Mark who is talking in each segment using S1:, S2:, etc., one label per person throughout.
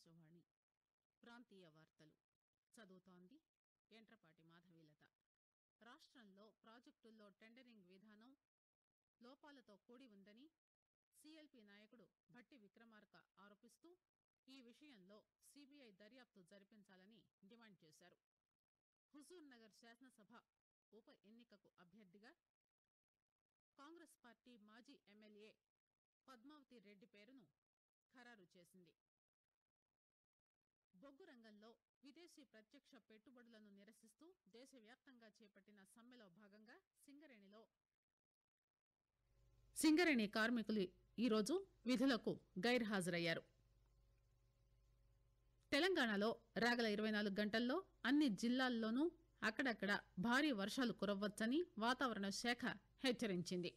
S1: ఆకాశవాణి ప్రాంతీయ వార్తలు చదువుతోంది ఎంట్రపాటి మాధవీలత రాష్టంలో ప్రాజెక్టుల్లో టెండరింగ్ విధానం లోపాలతో కూడి ఉందని సీఎల్పీ నాయకుడు భట్టి విక్రమార్క ఆరోపిస్తూ ఈ విషయంలో సీబీఐ దర్యాప్తు జరిపించాలని డిమాండ్ చేశారు హుజూర్ నగర్ శాసనసభ ఉప ఎన్నికకు అభ్యర్థిగా కాంగ్రెస్ పార్టీ మాజీ ఎమ్మెల్యే పద్మావతి రెడ్డి పేరును ఖరారు చేసింది బొగ్గు రంగంలో విదేశీ ప్రత్యక్ష పెట్టుబడులను నిరసిస్తూ దేశవ్యాప్తంగా చేపట్టిన సమ్మెలో భాగంగా సింగరేణిలో సింగరేణి కార్మికులు ఈరోజు విధులకు గైర్హాజరయ్యారు తెలంగాణలో రాగల ఇరవై నాలుగు గంటల్లో అన్ని జిల్లాల్లోనూ అక్కడక్కడ భారీ వర్షాలు కురవ్వచ్చని వాతావరణ శాఖ హెచ్చరించింది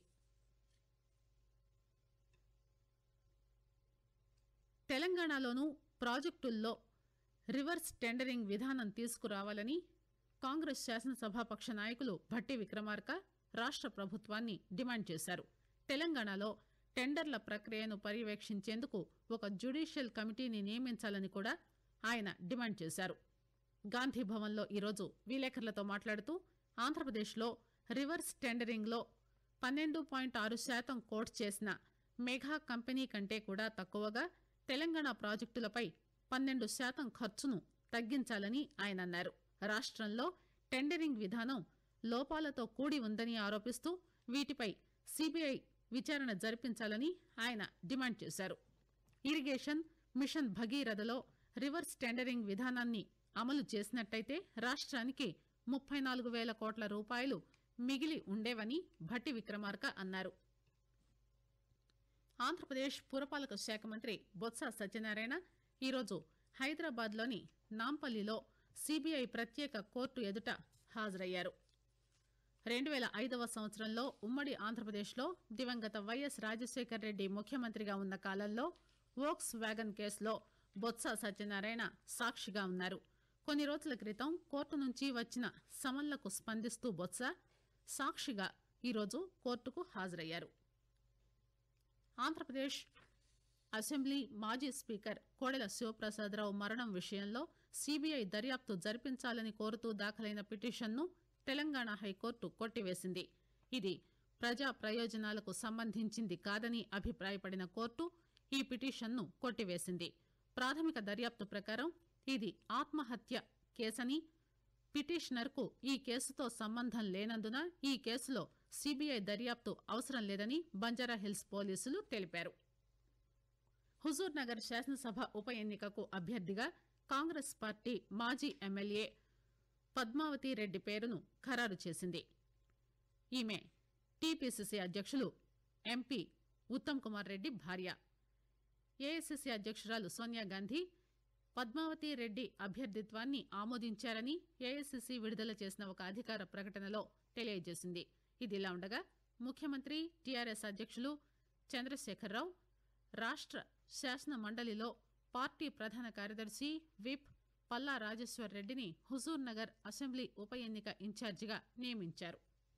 S1: తెలంగాణలోనూ ప్రాజెక్టుల్లో రివర్స్ టెండరింగ్ విధానం తీసుకురావాలని కాంగ్రెస్ శాసనసభాపక్ష నాయకులు భట్టి విక్రమార్క రాష్ట ప్రభుత్వాన్ని డిమాండ్ చేశారు తెలంగాణలో టెండర్ల ప్రక్రియను పర్యవేక్షించేందుకు ఒక జ్యుడిషియల్ కమిటీని నియమించాలని కూడా ఆయన డిమాండ్ చేశారు గాంధీ భవన్లో ఈరోజు విలేకరులతో మాట్లాడుతూ ఆంధ్రప్రదేశ్లో రివర్స్ టెండరింగ్లో పన్నెండు పాయింట్ ఆరు శాతం కోట్ చేసిన మెగా కంపెనీ కంటే కూడా తక్కువగా తెలంగాణ ప్రాజెక్టులపై పన్నెండు శాతం ఖర్చును తగ్గించాలని ఆయన అన్నారు రాష్టంలో టెండరింగ్ విధానం లోపాలతో కూడి ఉందని ఆరోపిస్తూ వీటిపై సీబీఐ విచారణ జరిపించాలని ఆయన డిమాండ్ చేశారు ఇరిగేషన్ మిషన్ భగీరథలో రివర్స్ టెండరింగ్ విధానాన్ని అమలు చేసినట్టయితే రాష్ట్రానికి ముప్పై నాలుగు వేల కోట్ల రూపాయలు మిగిలి ఉండేవని భట్టి విక్రమార్క అన్నారు ఆంధ్రప్రదేశ్ పురపాలక శాఖ మంత్రి బొత్స సత్యనారాయణ ఈరోజు హైదరాబాద్లోని నాంపల్లిలో సీబీఐ ప్రత్యేక కోర్టు ఎదుట హాజరయ్యారు రెండు పేల ఐదవ సంవత్సరంలో ఉమ్మడి ఆంధ్రప్రదేశ్లో దివంగత వైఎస్ రాజశేఖర రెడ్డి ముఖ్యమంత్రిగా ఉన్న కాలంలో వోక్స్ వ్యాగన్ కేసులో బొత్స సత్యనారాయణ సాక్షిగా ఉన్నారు కొన్ని రోజుల క్రితం కోర్టు నుంచి వచ్చిన సమన్లకు స్పందిస్తూ బొత్స సాక్షిగా ఈరోజు కోర్టుకు హాజరయ్యారు ఆంధ్రప్రదేశ్ అసెంబ్లీ మాజీ స్పీకర్ కోడెల శివప్రసాదరావు మరణం విషయంలో సీబీఐ దర్యాప్తు జరిపించాలని కోరుతూ దాఖలైన పిటిషన్ను తెలంగాణ హైకోర్టు కొట్టివేసింది ఇది ప్రజా ప్రయోజనాలకు సంబంధించింది కాదని అభిప్రాయపడిన కోర్టు ఈ పిటిషన్ను కొట్టివేసింది ప్రాథమిక దర్యాప్తు ప్రకారం ఇది ఆత్మహత్య కేసని పిటిషనర్కు ఈ కేసుతో సంబంధం లేనందున ఈ కేసులో సీబీఐ దర్యాప్తు అవసరం లేదని బంజారాహిల్స్ పోలీసులు తెలిపారు హుజూర్ నగర్ శాసనసభ ఉప ఎన్నికకు అభ్యర్థిగా కాంగ్రెస్ పార్టీ మాజీ ఎమ్మెల్యే పద్మావతి రెడ్డి పేరును ఖరారు చేసింది ఈమె టీపీసీసీ అధ్యక్షులు ఎంపీ ఉత్తమ్ కుమార్ రెడ్డి భార్య ఏఐసీసీ అధ్యక్షురాలు సోనియా గాంధీ పద్మావతి రెడ్డి అభ్యర్థిత్వాన్ని ఆమోదించారని ఏఐసీసీ విడుదల చేసిన ఒక అధికార ప్రకటనలో తెలియజేసింది ఇదిలా ఉండగా ముఖ్యమంత్రి టీఆర్ఎస్ అధ్యక్షులు చంద్రశేఖరరావు రాష్ట శాసన మండలిలో పార్టీ ప్రధాన కార్యదర్శి విప్ పల్లా రాజేశ్వర్ రెడ్డిని హుజూర్ నగర్ అసెంబ్లీ ఉప ఎన్నిక ఇన్ఛార్జిగా నియమించారు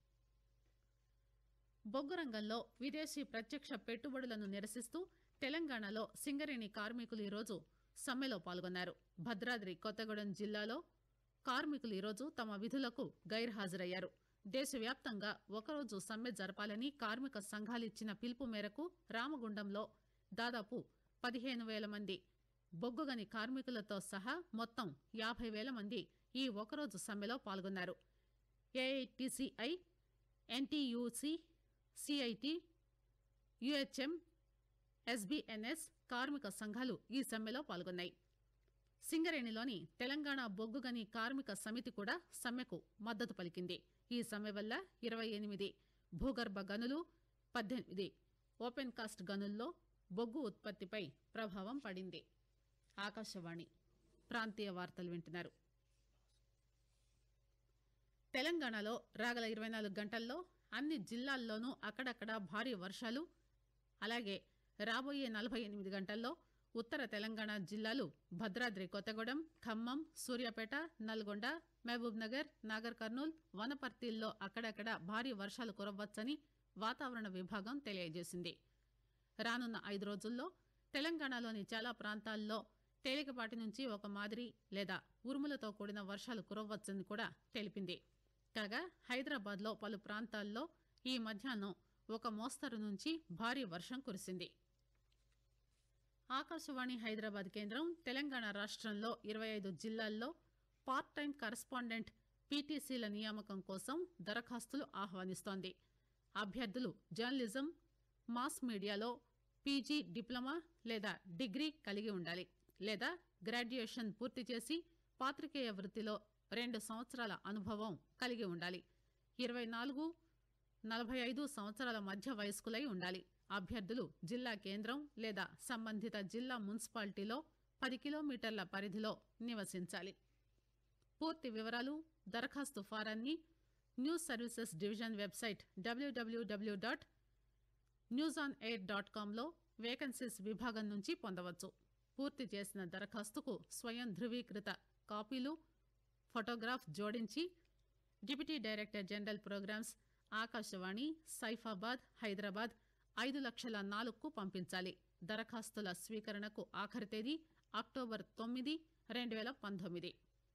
S1: బొగ్గు రంగంలో విదేశీ ప్రత్యక్ష పెట్టుబడులను నిరసిస్తూ తెలంగాణలో సింగరేణి కార్మికులు ఈరోజు సమ్మెలో పాల్గొన్నారు భద్రాద్రి కొత్తగూడెం జిల్లాలో కార్మికులు ఈరోజు తమ విధులకు గైర్హాజరయ్యారు దేశవ్యాప్తంగా ఒకరోజు సమ్మె జరపాలని కార్మిక సంఘాలిచ్చిన పిలుపు మేరకు రామగుండంలో దాదాపు పదిహేను వేల మంది బొగ్గుగని కార్మికులతో సహా మొత్తం యాభై వేల మంది ఈ ఒకరోజు సమ్మెలో పాల్గొన్నారు ఏఐటిసిఐ ఎన్టీయూసి సిఐటి యుహెచ్ఎం ఎస్బిఎన్ఎస్ కార్మిక సంఘాలు ఈ సమ్మెలో పాల్గొన్నాయి సింగరేణిలోని తెలంగాణ బొగ్గుగని కార్మిక సమితి కూడా సమ్మెకు మద్దతు పలికింది ఈ సమ్మె వల్ల ఇరవై ఎనిమిది భూగర్భ గనులు పద్దెనిమిది ఓపెన్ కాస్ట్ గనుల్లో బొగ్గు ఉత్పత్తిపై ప్రభావం పడింది ఆకాశవాణి ప్రాంతీయ వార్తలు వింటున్నారు తెలంగాణలో రాగల ఇరవై నాలుగు గంటల్లో అన్ని జిల్లాల్లోనూ అక్కడక్కడ భారీ వర్షాలు అలాగే రాబోయే నలభై ఎనిమిది గంటల్లో ఉత్తర తెలంగాణ జిల్లాలు భద్రాద్రి కొత్తగూడెం ఖమ్మం సూర్యాపేట నల్గొండ మహబూబ్ నగర్ నాగర్ కర్నూల్ వనపర్తిల్లో అక్కడక్కడ భారీ వర్షాలు కురవ్వచ్చని వాతావరణ విభాగం తెలియజేసింది రానున్న ఐదు రోజుల్లో తెలంగాణలోని చాలా ప్రాంతాల్లో తేలికపాటి నుంచి ఒక మాదిరి లేదా ఉరుములతో కూడిన వర్షాలు కురవచ్చని కూడా తెలిపింది కాగా హైదరాబాద్ లో పలు ప్రాంతాల్లో ఈ మధ్యాహ్నం ఒక మోస్తరు నుంచి భారీ వర్షం కురిసింది ఆకాశవాణి హైదరాబాద్ కేంద్రం తెలంగాణ రాష్టంలో ఇరవై ఐదు జిల్లాల్లో పార్ట్ టైం కరస్పాండెంట్ పీటీసీల నియామకం కోసం దరఖాస్తులు ఆహ్వానిస్తోంది అభ్యర్థులు జర్నలిజం మాస్ మీడియాలో పీజీ డిప్లొమా లేదా డిగ్రీ కలిగి ఉండాలి లేదా గ్రాడ్యుయేషన్ పూర్తి చేసి పాత్రికేయ వృత్తిలో రెండు సంవత్సరాల అనుభవం కలిగి ఉండాలి ఇరవై నాలుగు నలభై ఐదు సంవత్సరాల మధ్య వయస్కులై ఉండాలి అభ్యర్థులు జిల్లా కేంద్రం లేదా సంబంధిత జిల్లా మున్సిపాలిటీలో పది కిలోమీటర్ల పరిధిలో నివసించాలి పూర్తి వివరాలు దరఖాస్తు ఫారాన్ని news services division website WWW dot news on air dot కామ్లో వేకెన్సీస్ విభాగం నుంచి పొందవచ్చు పూర్తి చేసిన దరఖాస్తుకు స్వయం ధృవీకృత కాపీలు ఫోటోగ్రాఫ్ జోడించి deputy director general programmes Akashvani Saifabad Hyderabad ఐదు లక్షల నాలుగుకు పంపించాలి దరఖాస్తుల స్వీకరణకు ఆఖరి తేదీ అక్టోబర్ తొమ్మిది రెండు వేల పంతొమ్మిది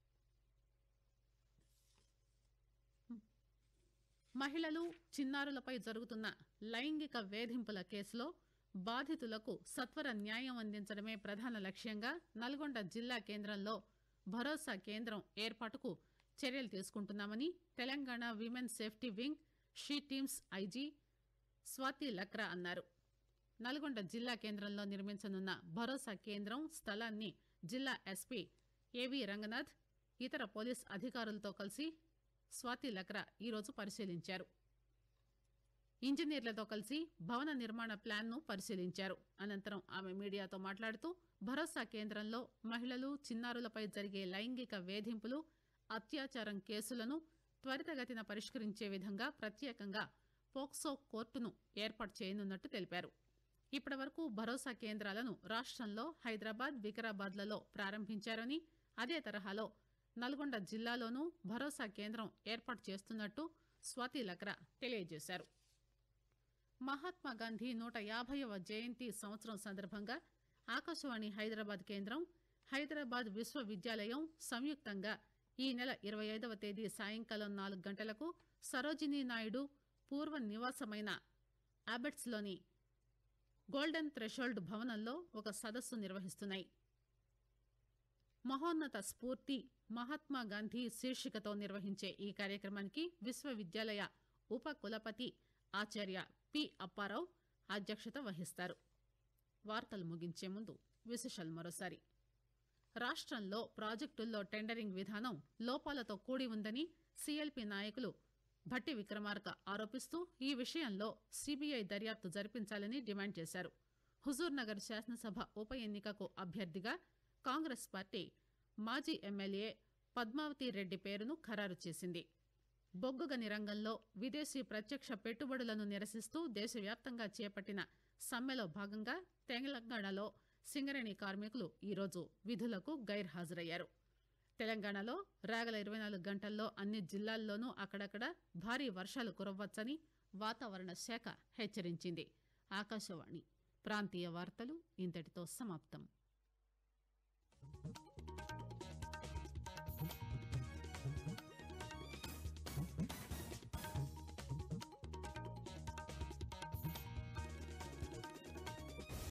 S1: మహిళలు చిన్నారులపై జరుగుతున్న లైంగిక వేధింపుల కేసులో బాధితులకు సత్వర న్యాయం అందించడమే ప్రధాన లక్ష్యంగా నల్గొండ జిల్లా కేంద్రంలో భరోసా కేంద్రం ఏర్పాటుకు చర్యలు తీసుకుంటున్నామని Telangana women safety wing she teams IG Swati Lakra అన్నారు నల్గొండ జిల్లా కేంద్రంలో నిర్మించనున్న భరోసా కేంద్రం స్థలాన్ని జిల్లా ఎస్పీ ఏవి రంగనాథ్ ఇతర పోలీస్ అధికారులతో కలిసి స్వాతి లక్రా ఈరోజు పరిశీలించారు ఇంజనీర్లతో కలిసి భవన నిర్మాణ ప్లాన్ ను పరిశీలించారు అనంతరం ఆమె మీడియాతో మాట్లాడుతూ భరోసా కేంద్రంలో మహిళలు చిన్నారులపై జరిగే లైంగిక వేధింపులు అత్యాచారం కేసులను త్వరితగతిన పరిష్కరించే విధంగా ప్రత్యేకంగా పోక్సో కోర్టును ఏర్పాటు చేయనున్నట్టు తెలిపారు ఇప్పటి వరకు భరోసా కేంద్రాలను రాష్టంలో హైదరాబాద్ వికారాబాద్లలో ప్రారంభించారని అదే తరహాలో నల్గొండ జిల్లాలోనూ భరోసా కేంద్రం ఏర్పాటు చేస్తున్నట్టు స్వాతి లక్రా తెలియజేశారు మహాత్మా గాంధీ నూట యాభైవ జయంతి సంవత్సరం సందర్భంగా ఆకాశవాణి హైదరాబాద్ కేంద్రం హైదరాబాద్ విశ్వవిద్యాలయం సంయుక్తంగా ఈ నెల ఇరవై ఐదవ తేదీ సాయంకాలం నాలుగు గంటలకు సరోజినీ నాయుడు పూర్వ నివాసమైన అబెట్స్లోని గోల్డెన్ థ్రెషోల్డ్ భవనంలో ఒక సదస్సు నిర్వహిస్తున్నాయి మహోన్నత స్ఫూర్తి మహాత్మా గాంధీ శీర్షికతో నిర్వహించే ఈ కార్యక్రమానికి విశ్వవిద్యాలయ ఉప కులపతి ఆచార్య పి అప్పారావు అధ్యక్షత వహిస్తారు వార్తలు ముగించే ముందు విశేషాలు మరోసారి రాష్టంలో ప్రాజెక్టుల్లో టెండరింగ్ విధానం లోపాలతో కూడి ఉందని సీఎల్పీ నాయకులు భట్టి విక్రమార్క ఆరోపిస్తూ ఈ విషయంలో సీబీఐ దర్యాప్తు జరిపించాలని డిమాండ్ చేశారు హుజూర్ నగర్ శాసనసభ ఉప ఎన్నికకు అభ్యర్థిగా కాంగ్రెస్ పార్టీ మాజీ ఎమ్మెల్యే పద్మావతి రెడ్డి పేరును ఖరారు చేసింది బొగ్గుగని రంగంలో విదేశీ ప్రత్యక్ష పెట్టుబడులను నిరసిస్తూ దేశవ్యాప్తంగా చేపట్టిన సమ్మెలో భాగంగా తెలంగాణలో సింగరేణి కార్మికులు ఈరోజు విధులకు గైర్హాజరయ్యారు తెలంగాణలో రాగల ఇరవై నాలుగు గంటల్లో అన్ని జిల్లాల్లోనూ అక్కడక్కడ భారీ వర్షాలు కురవ్వచ్చని వాతావరణ శాఖ హెచ్చరించింది ఆకాశవాణి ప్రాంతీయ వార్తలు ఇంతటితో సమాప్తం